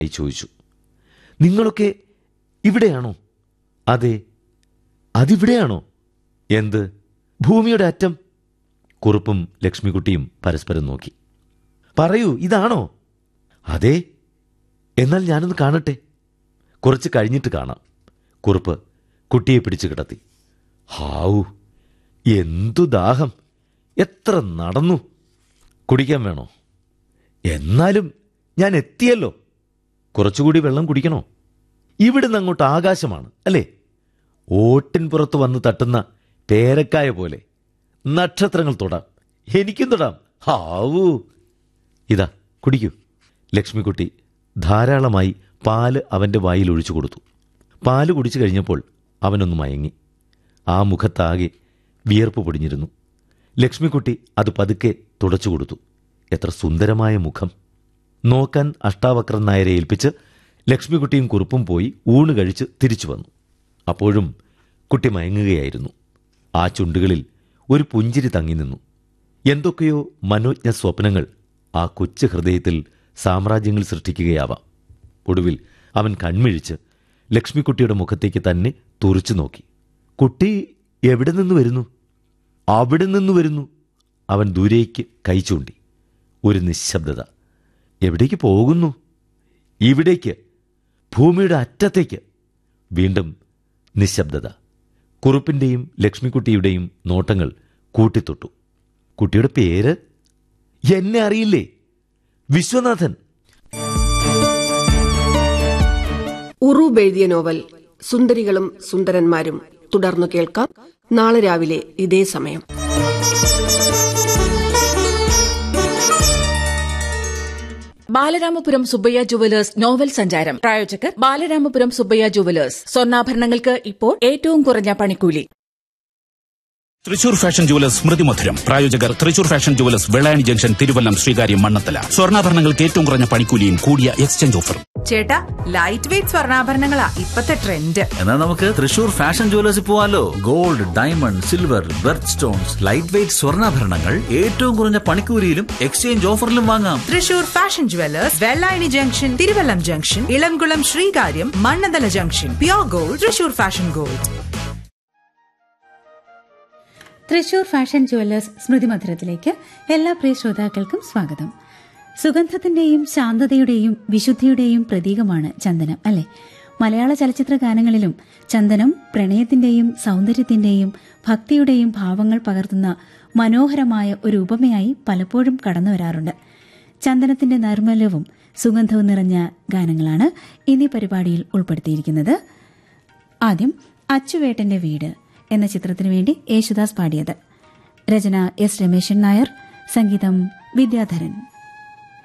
ചോദിച്ചു നിങ്ങളൊക്കെ ഇവിടെയാണോ അതെ അതിവിടെയാണോ എന്ത് ഭൂമിയുടെ അറ്റം കുറുപ്പും ലക്ഷ്മിക്കുട്ടിയും പരസ്പരം നോക്കി പറയൂ ഇതാണോ അതെ എന്നാൽ ഞാനൊന്ന് കാണട്ടെ കുറച്ച് കഴിഞ്ഞിട്ട് കാണാം കുറുപ്പ് കുട്ടിയെ പിടിച്ചു കിടത്തി ഹാവു എന്തു ദാഹം എത്ര നടന്നു കുടിക്കാൻ വേണോ എന്നാലും ഞാൻ എത്തിയല്ലോ കുറച്ചുകൂടി വെള്ളം കുടിക്കണോ ഇവിടുന്ന് അങ്ങോട്ട് ആകാശമാണ് അല്ലേ ഓട്ടിൻ പുറത്ത് വന്ന് തട്ടുന്ന പേരക്കായ പോലെ നക്ഷത്രങ്ങൾ തൊടാം എനിക്കും തൊടാം ഹാവൂ ഇതാ കുടിക്കൂ ലക്ഷ്മിക്കുട്ടി ധാരാളമായി പാല് അവൻ്റെ വായിൽ ഒഴിച്ചു കൊടുത്തു പാല് കുടിച്ചു കഴിഞ്ഞപ്പോൾ അവനൊന്ന് മയങ്ങി ആ മുഖത്താകെ വിയർപ്പ് പൊടിഞ്ഞിരുന്നു ലക്ഷ്മിക്കുട്ടി അത് പതുക്കെ തുടച്ചു കൊടുത്തു എത്ര സുന്ദരമായ മുഖം നോക്കാൻ അഷ്ടാവക്രൻ നായരെ ഏൽപ്പിച്ച് ലക്ഷ്മിക്കുട്ടിയും കുറുപ്പും പോയി ഊണ് കഴിച്ച് തിരിച്ചു വന്നു അപ്പോഴും കുട്ടി മയങ്ങുകയായിരുന്നു ആ ചുണ്ടുകളിൽ ഒരു പുഞ്ചിരി തങ്ങി നിന്നു എന്തൊക്കെയോ മനോജ്ഞ സ്വപ്നങ്ങൾ ആ കൊച്ചു ഹൃദയത്തിൽ സാമ്രാജ്യങ്ങൾ സൃഷ്ടിക്കുകയാവാം ഒടുവിൽ അവൻ കൺമിഴിച്ച് ലക്ഷ്മിക്കുട്ടിയുടെ മുഖത്തേക്ക് തന്നെ തുറച്ചു നോക്കി കുട്ടി എവിടെ നിന്ന് വരുന്നു അവിടെ നിന്ന് വരുന്നു അവൻ ദൂരേക്ക് കൈ ചൂണ്ടി ഒരു നിശബ്ദത എവിടേക്ക് പോകുന്നു ഇവിടേക്ക് ഭൂമിയുടെ അറ്റത്തേക്ക് വീണ്ടും നിശബ്ദത കുറുപ്പിന്റെയും ലക്ഷ്മിക്കുട്ടിയുടെയും നോട്ടങ്ങൾ കൂട്ടിത്തൊട്ടു കുട്ടിയുടെ പേര് എന്നെ അറിയില്ലേ വിശ്വനാഥൻ ഉറൂബ് എഴുതിയ നോവൽ സുന്ദരികളും സുന്ദരന്മാരും തുടർന്നു കേൾക്കാം നാളെ രാവിലെ ഇതേ സമയം ബാലരാമപുരം സുബ്ബയ്യ ജുവലേഴ്സ് നോവൽ സഞ്ചാരം പ്രായോജകർ ബാലരാമപുരം സുബ്ബയ്യ ജുവലേഴ്സ് സ്വർണ്ണാഭരണങ്ങൾക്ക് ഇപ്പോൾ ഏറ്റവും കുറഞ്ഞ പണിക്കൂലി തൃശൂർ ഫാഷൻ ജുവലേഴ്സ് സ്മൃതി മധുരം പ്രായോജകർ Thrissur fashion jewellers Vellayani junction Thiruvallam Sreekaryam Mannanthala സ്വർണ്ണാഭരണങ്ങൾക്ക് ഏറ്റവും കുറഞ്ഞ പണിക്കൂലിയും കൂടിയ എക്സ്ചേഞ്ച് ഓഫറും ചേട്ടാ ലൈറ്റ് വെയിറ്റ് സ്വർണ്ണാഭരണങ്ങളാ ഇപ്പത്തെ ട്രെൻഡ് എന്നാൽ നമുക്ക് തൃശൂർ ഫാഷൻ ജുവലേഴ്സിൽ പോവാലോ gold diamond silver birth stones light weight സ്വർണ്ണാഭരണങ്ങൾ ഏറ്റവും കുറഞ്ഞ പണിക്കൂലിയിലും എക്സ്ചേഞ്ച് ഓഫറിലും വാങ്ങാം Thrissur fashion jewellers Vellayani junction Thiruvallam junction Elamkulam Sreekaryam Mannanthala junction pure gold Thrissur fashion gold Thrissur fashion jewellers Smrithi മധുരത്തിലേക്ക് എല്ലാ പ്രിയ ശ്രോതാക്കൾക്കും സ്വാഗതം സുഗന്ധത്തിന്റെയും ശാന്തതയുടെയും വിശുദ്ധിയുടെയും പ്രതീകമാണ് ചന്ദനം അല്ലെ മലയാള ചലച്ചിത്ര ഗാനങ്ങളിലും ചന്ദനം പ്രണയത്തിന്റെയും സൗന്ദര്യത്തിന്റെയും ഭക്തിയുടെയും ഭാവങ്ങൾ പകർത്തുന്ന മനോഹരമായ ഒരു ഉപമയായി പലപ്പോഴും കടന്നു വരാറുണ്ട് ചന്ദനത്തിന്റെ നൈർമല്യവും സുഗന്ധവും നിറഞ്ഞ ഗാനങ്ങളാണ് ഇന്നീ പരിപാടിയിൽ ഉൾപ്പെടുത്തിയിരിക്കുന്നത് ആദ്യം അച്ചുവേട്ടന്റെ വീട് എന്ന ചിത്രത്തിനു വേണ്ടി യേശുദാസ് പാടിയത് രചന എസ് രമേശൻ നായർ സംഗീതം വിദ്യാധരൻ